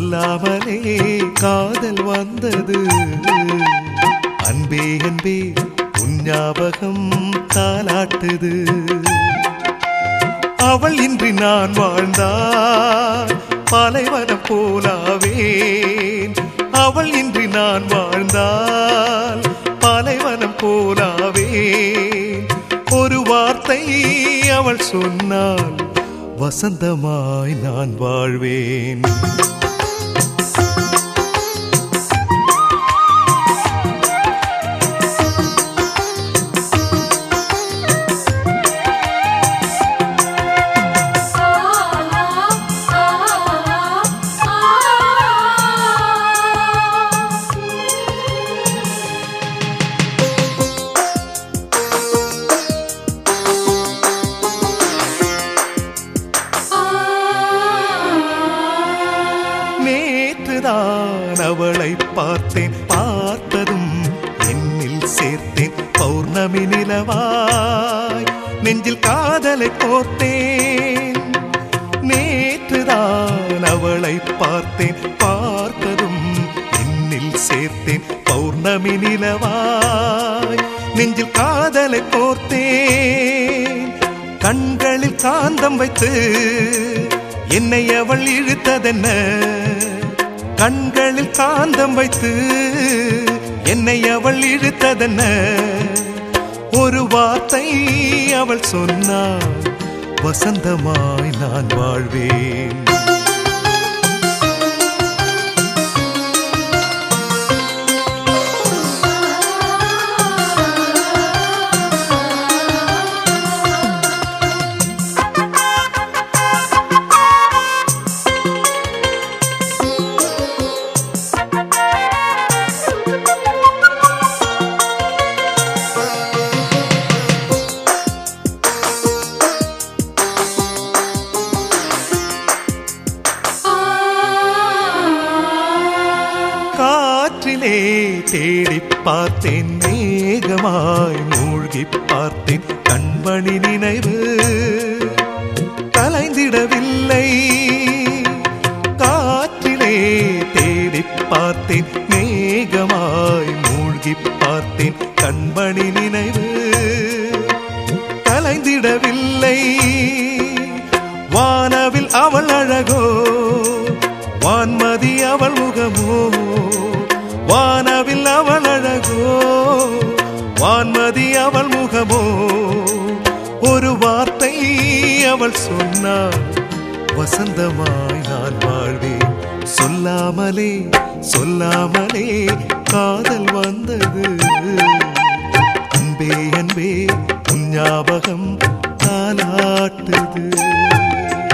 சொல்லாமலே காதல் வந்தது அன்பே அன்பே உன் ஞாபகம் தாலாட்டுது அவள் இன்றி நான் வாழ்ந்தால் பாலைவனம் போலாவேன் அவள் இன்றி நான் வாழ்ந்தால் பாலைவனம் போலாவேன் ஒரு வார்த்தை அவள் சொன்னால் வசந்தமாய் நான் வாழ்வேன் நேற்றுதான் அவளை பார்த்தேன் பார்த்ததும் என்னில் சேர்த்தேன் பௌர்ணமி நிலவாய் நெஞ்சில் காதலை கோர்த்தேன் நேற்றுதான் அவளை பார்த்தேன் பார்த்ததும் என்னில் சேர்த்தேன் பௌர்ணமி நிலவாய் நெஞ்சில் காதலை கோர்த்தேன் கண்களில் காந்தம் வைத்து என்னை அவள் இழுத்ததென்ன கண்களில் காந்தம் வைத்து என்னை அவள் இழுத்ததென்ன ஒரு வார்த்தை அவள் சொன்னாள் வசந்தமாய் நான் வாழ்வேன் காற்றிலே தேடி பார்த்தேன் மேகமாய் மூழ்கி பார்த்தேன் கண்மணி நினைவு கலைந்திடவில்லை காற்றிலே தேடி பார்த்தேன் மேகமாய் மூழ்கி பார்த்தேன் கண்மணி நினைவு கலைந்திடவில்லை வானவில் அவள் அழகோ வான்மதி அவள் முகமோ வானவில் அவள் அழகோ வான்மதி அவள் முகமோ ஒரு வார்த்தை அவள் சொன்னாள் வசந்தமாய் நான் வாழ்வேன் சொல்லாமலே சொல்லாமலே காதல் வந்தது அன்பே அன்பே உன் ஞாபகம் தாலாட்டுது